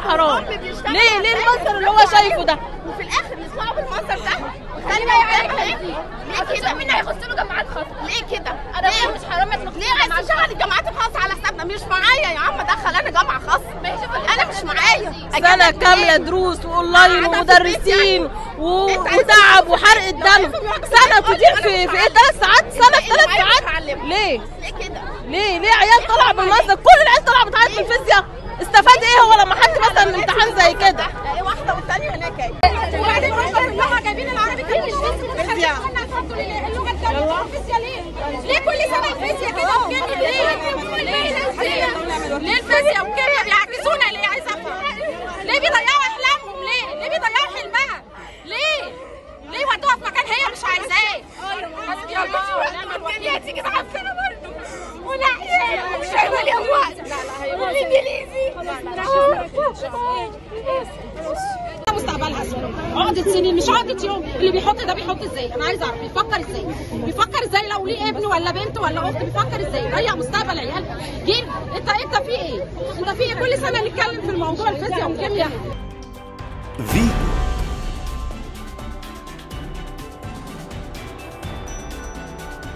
حرام ليه ليه المنظر اللي هو شايفه ده وفي الاخر يطلعوا بالمنظر ده خلي بالك ليه كده مين هيخش له جامعات خاصه ليه كده انا ليه مش حرام ليه عايز تشغل الجامعات الخاصه على حسابنا مش معايا يا عم دخل انا جامعه خاصه انا مش معايا سنة كاملة دروس واونلاين ومدرسين و- وتعب وحرق الدم سنة تضيع في في ايه ثلاث ساعات سنة في ثلاث ساعات ليه؟ ليه كده ليه ليه عيال طالعة بالمنظر كل العيال طالعة بتعيط في الفيزياء استفاد ايه هو لما حد مثلا امتحان زي كده ايه واحده والثانيه هناك اهي وبعدين هم كلها جايبين العربي كده مش بس فيزياء. اللغه الثانيه الفيزياء ليه؟ ليه كل سنه الفيزياء كده والكيمياء ليه؟ ليه ليه ليه الفيزياء والكيمياء بيعكسونا ليه عايز افهم؟ ليه بيضيعوا احلامهم ليه؟ ليه بيضيعوا حلمها؟ ليه؟ ليه ودوها في مكان هي مش عايزاه؟ حسبي الله ونعم الوكيل هتيجي تعفنا برضه والاحياء مش هيبقى ليهم وقت والانجليزي مستقبلها عقدة سنين مش عقدة يوم اللي بيحط ده بيحط ازاي انا عايز اعرف بيفكر ازاي بيفكر ازاي لو ليه ابن ولا بنت ولا اخت بيفكر ازاي ضيع مستقبل عيال جيل انت انت في ايه انت في ايه كل سنه نتكلم في الموضوع الفيزياء والكيمياء فيتو